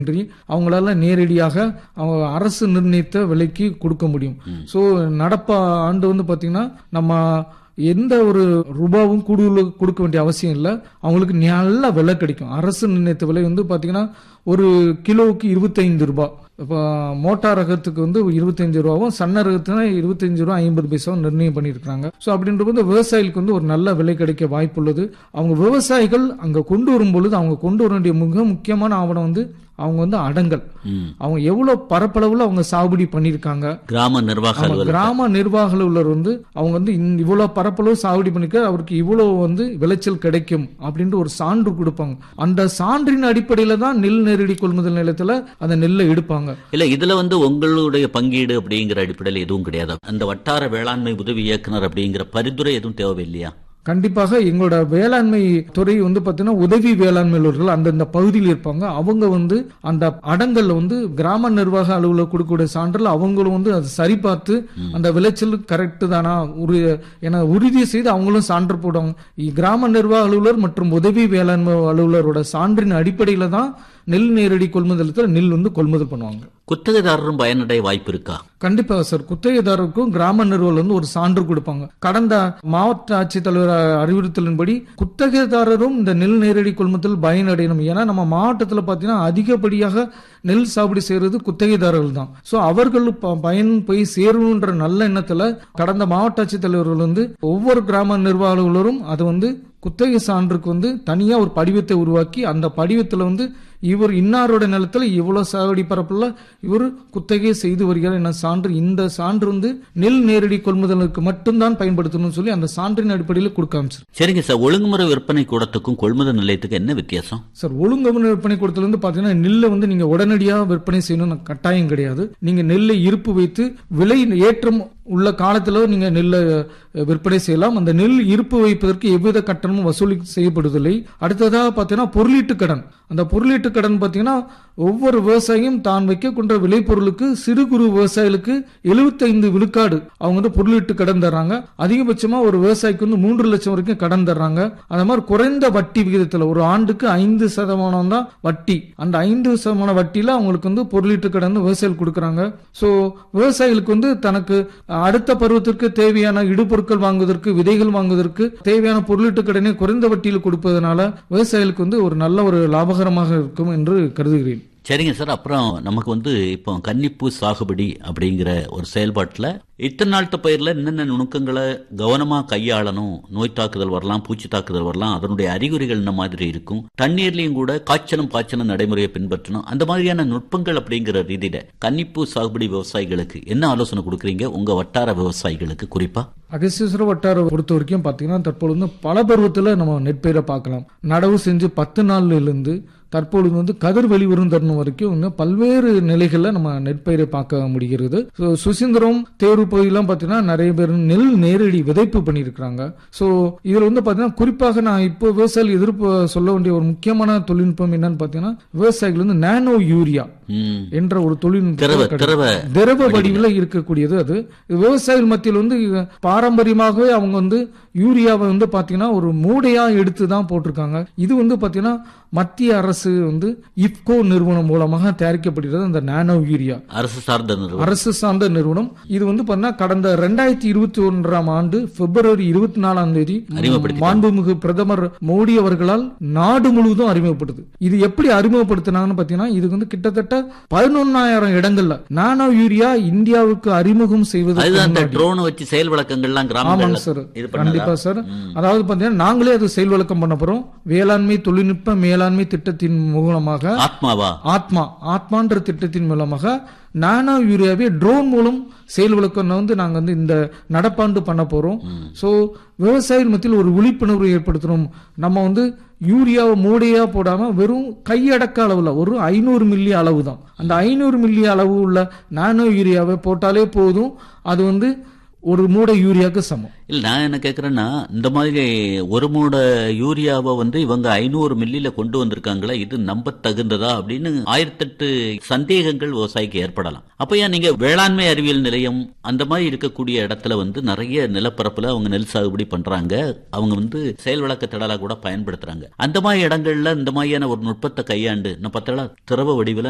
இன்றி அவங்களால நேரடியாக அவங்க அரசு நிர்ணயித்த விலைக்கு கொடுக்க முடியும் ஸோ நடப்பு ஆண்டு வந்து பாத்தீங்கன்னா நம்ம எந்த ஒரு ரூபாவும் கூடுதல் கொடுக்க வேண்டிய அவசியம் இல்லை அவங்களுக்கு நல்ல விலை கிடைக்கும் அரசு நிர்ணயித்த விலை வந்து பாத்தீங்கன்னா ஒரு கிலோவுக்கு இருபத்தைந்து ரூபாய் இப்போ மோட்டார் ரகத்துக்கு வந்து இருபத்தஞ்சு ரூபாவும் சன்ன ரகத்துனா இருபத்தஞ்சு ரூபா ஐம்பது பைசாவும் நிர்ணயம் பண்ணியிருக்காங்க ஸோ அப்படின்ற போது விவசாயிகளுக்கு வந்து ஒரு நல்ல விலை கிடைக்க வாய்ப்புள்ளது அவங்க விவசாயிகள் அங்கே கொண்டு வரும் பொழுது அவங்க கொண்டு வர வேண்டிய மிக முக்கியமான ஆவணம் வந்து அவங்க வந்து அடங்கல் ம். அவங்க எவ்வளவு பரப்பளவுல அவங்க சாகுபடி பண்ணியிருக்காங்க கிராம நிர்வாக ஆமா, அலுவலர் கிராம நிர்வாக அலுவலர் வந்து அவங்க வந்து இந்த இவ்வளவு பரப்பளவு சாகுபடி பண்ணிக்க அவருக்கு இவ்வளவு வந்து விளைச்சல் கிடைக்கும் அப்படின்ட்டு ஒரு சான்று கொடுப்பாங்க அந்த சான்றின் அடிப்படையில தான் நெல் நேரடி கொள்முதல் நிலையத்துல அந்த நெல்லை எடுப்பாங்க இல்ல இதுல வந்து உங்களுடைய பங்கீடு அப்படிங்கிற அடிப்படையில் எதுவும் கிடையாது அந்த வட்டார வேளாண்மை உதவி இயக்குனர் அப்படிங்கிற பரிந்துரை எதுவும் தேவையில்லையா கண்டிப்பாக எங்களோட வேளாண்மை துறை வந்து பாத்தீங்கன்னா உதவி வேளாண்மை அலுவலர்கள் அந்தந்த பகுதியில் இருப்பாங்க அவங்க வந்து அந்த அடங்கல்ல வந்து கிராம நிர்வாக அலுவலர் கொடுக்கக்கூடிய சான்றில் அவங்களும் வந்து அதை சரிபார்த்து அந்த விளைச்சல் கரெக்ட் தானா ஒரு என உறுதி செய்து அவங்களும் சான்று போடுவாங்க இ- கிராம நிர்வாக அலுவலர் மற்றும் உதவி வேளாண்மை அலுவலரோட சான்றின் அடிப்படையில தான் நெல் நேரடி கொள்முதலத்தில் நெல் வந்து கொள்முதல் பண்ணுவாங்க குத்தகைதாரரும் பயனடைய வாய்ப்பு இருக்கா கண்டிப்பாக சார் குத்தகைதாரருக்கும் கிராம நிறுவனம் வந்து ஒரு சான்று கொடுப்பாங்க கடந்த மாவட்ட ஆட்சித்தலைவர் அறிவுறுத்தலின்படி குத்தகைதாரரும் இந்த நெல் நேரடி கொள்முதல் பயனடையணும் ஏன்னா நம்ம மாவட்டத்தில் பார்த்தீங்கன்னா அதிகப்படியாக நெல் சாகுபடி செய்யறது குத்தகைதாரர்கள் தான் ஸோ அவர்கள் ப- பயன் போய் சேரணுன்ற நல்ல எண்ணத்துல கடந்த மாவட்ட ஆட்சித்தலைவர்கள் வந்து ஒவ்வொரு கிராம நிர்வாகர்களும் அது வந்து குத்தகை சான்றுக்கு வந்து தனியா ஒரு படிவத்தை உருவாக்கி அந்த படிவத்துல வந்து இவர் இன்னாரோட நிலத்துல இவ்வளவு சாகுபடி பரப்புல இவர் குத்தகை செய்து வருகிறார் என சான்று இந்த சான்று வந்து நெல் நேரடி கொள்முதலுக்கு மட்டும்தான் பயன்படுத்தணும்னு சொல்லி அந்த சான்றின் அடிப்படையில் கொடுக்க ஆரம்பிச்சு சரிங்க சார் ஒழுங்குமுறை விற்பனை கூடத்துக்கும் கொள்முதல் நிலையத்துக்கும் என்ன வித்தியாசம் சார் ஒழுங்கமைப்பு விற்பனை கூடத்துல இருந்து பாத்தீங்கன்னா நெல்லை வந்து நீங்க உடனடியாக விற்பனை செய்யணும்னு கட்டாயம் கிடையாது நீங்க நெல்லை இருப்பு வைத்து விலை ஏற்றம் உள்ள காலத்துல நீங்க நெல்லை அஹ், விற்பனை செய்யலாம் அந்த நெல் இருப்பு வைப்பதற்கு எவ்வித கட்டணமும் வசூலி செய்யப்படுவதில்லை அடுத்ததாக பார்த்தீங்கன்னா பொருளீட்டு கடன் அந்த பொருளீட்டு கடன் பார்த்தீங்கன்னா ஒவ்வொரு விவசாயியும் தான் வைக்கக்கூடிய விளைபொருளுக்கு சிறு குறு விவசாயிகளுக்கு 75 விழுக்காடு அவங்க வந்து பொருளீட்டு கடன் தர்றாங்க அதிகபட்சமா ஒரு விவசாயிக்கு வந்து மூன்று லட்சம் வரைக்கும் கடன் தர்றாங்க அந்த மாதிரி குறைந்த வட்டி விகிதத்துல ஒரு ஆண்டுக்கு ஐந்து சதமானம் தான் வட்டி அந்த ஐந்து சதமான வட்டியில அவங்களுக்கு வந்து பொருளீட்டு கடன் வந்து விவசாயிகள் கொடுக்கறாங்க சோ விவசாயிகளுக்கு வந்து தனக்கு அடுத்த பருவத்திற்கு தேவையான இடுபொருட்கள் வாங்குவதற்கு விதைகள் வாங்குவதற்கு தேவையான பொருளீட்டு கடனை குறைந்த வட்டியில் கொடுப்பதனால விவசாயிகளுக்கு வந்து ஒரு நல்ல ஒரு லாபகரமாக இருக்கும் என்று கருதுகிறேன் சரிங்க சார் அப்புறம் நமக்கு வந்து இப்போ கன்னிப்பூ சாகுபடி அப்படிங்கிற ஒரு செயல்பாட்டில் இத்தனை நாள்த்த பயிரில் என்னென்ன நுணுக்கங்களை கவனமாக கையாளணும் நோய் தாக்குதல் வரலாம் பூச்சி தாக்குதல் வரலாம் அதனுடைய அறிகுறிகள் என்ன மாதிரி இருக்கும் தண்ணீர்லையும் கூட காய்ச்சலும் பாய்ச்சலும் நடைமுறையை பின்பற்றணும் அந்த மாதிரியான நுட்பங்கள் அப்படிங்கிற ரீதியில கன்னிப்பூ சாகுபடி விவசாயிகளுக்கு என்ன ஆலோசனை கொடுக்குறீங்க உங்க வட்டார விவசாயிகளுக்கு குறிப்பா அகஸ்தீஸ்வர வட்டார பொறுத்த வரைக்கும் பார்த்தீங்கன்னா தற்பொழுது வந்து பல பருவத்தில் நம்ம நெற்பயிரை பார்க்கலாம் நடவு செஞ்சு பத்து நாள்ல இருந்து தற்பொழுது வந்து கதிர் வெளிவரும் தருணம் வரைக்கும் இன்னும் பல்வேறு நிலைகளில் நம்ம நெற்பயிரை பார்க்க முடிகிறது ஸோ சுசீந்திரம் தேர்வு பகுதியெல்லாம் பார்த்தீங்கன்னா நிறைய பேர் நெல் நேரடி விதைப்பு பண்ணியிருக்கிறாங்க ஸோ இதில் வந்து பார்த்தீங்கன்னா குறிப்பாக நான் இப்போ விவசாயிகள் எதிர்ப்பு சொல்ல வேண்டிய ஒரு முக்கியமான தொழில்நுட்பம் என்னன்னு பார்த்தீங்கன்னா விவசாயிகள் வந்து நானோ யூரியா ம். என்ற ஒரு திரவ தொழில்நுட்பம் திரவ திரவ வடிவில் இருக்கக்கூடியது அது இது விவசாயிகள் மத்தியில் வந்து பாரம்பரியமாகவே அவங்க வந்து யூரியாவை வந்து பாத்தீங்கன்னா ஒரு மூடையா எடுத்து தான் போட்டிருக்காங்க இது வந்து பாத்தீங்கன்னா மத்திய அரசு வந்து இப்கோ நிறுவனம் மூலமாக தயாரிக்கப்படுகிறது அந்த நானோ யூரியா அரசு சார்ந்த நிறுவனம் அரசு சார்ந்த நிறுவனம் இது வந்து பாத்தீங்கன்னா கடந்த ரெண்டாயிரத்தி இருபத்தி ஒன்றாம் ஆண்டு பிப்ரவரி இருபத்தி நாலாம் தேதி அறிமுகப்படுத்திட்டாங்க. மாண்புமிகு பிரதமர் மோடி அவர்களால் நாடு முழுவதும் அறிமுகப்படுது இது எப்படி அறிமுகப்படுத்தினாங்கன்னு பாத்தீங்கன்னா இது வந்து கிட்டத்தட்ட பதினொன்னாயிரம் இடங்கள்ல நானோ யூரியா இந்தியாவுக்கு அறிமுகம் செய்வது அதுதான் இந்த ட்ரோனை வச்சு செயல் விளக்கங்கள்லாம் ஆமாங்க கிராமங்கள்ல சார் இது பண்ணதா கண்டிப்பா சார் அதாவது பாத்தீங்கன்னா நாங்களே அது செயல் விளக்கம் பண்ண போறோம் வேளாண்மை தொழில்நுட்ப மேலாண்மை திட்டத்தின் மூலமாக ஆத்மாவா ஆத்மா ஆத்மான்ற திட்டத்தின் மூலமாக நானோ யூரியாவை ட்ரோன் மூலம் செயல் விளக்கம் வந்து நாங்க வந்து இந்த நடப்பாண்டு பண்ண போறோம் சோ விவசாயிகள் மத்தியில் ஒரு விழிப்புணர்வு ஏற்படுத்தணும் நம்ம வந்து யூரியாவை மூடையா போடாம வெறும் கையடக்க அளவுல ஒரு ஐநூறு மில்லி அளவு தான் அந்த ஐநூறு மில்லி அளவு உள்ள நானோ யூரியாவை போட்டாலே போதும் அது வந்து ஒரு மூடை யூரியாவுக்கு சமம் இல்ல நான் என்ன கேக்குறேன்னா இந்த மாதிரி ஒரு மூட யூரியாவை வந்து இவங்க ஐநூறு மில்லில கொண்டு வந்திருக்காங்களா இது நம்ப தகுந்ததா அப்படின்னு ஆயிரத்தெட்டு சந்தேகங்கள் விவசாயிக்கு ஏற்படலாம் அப்ப ஏன் நீங்க வேளாண்மை அறிவியல் நிலையம் அந்த மாதிரி இருக்கக்கூடிய இடத்துல வந்து நிறைய நிலப்பரப்புல அவங்க நெல் சாகுபடி பண்றாங்க அவங்க வந்து செயல் விளக்க திடலா கூட பயன்படுத்துறாங்க அந்த மாதிரி இடங்கள்ல இந்த மாதிரியான ஒரு நுட்பத்தை கையாண்டு நான் பார்த்தா திரவ வடிவில்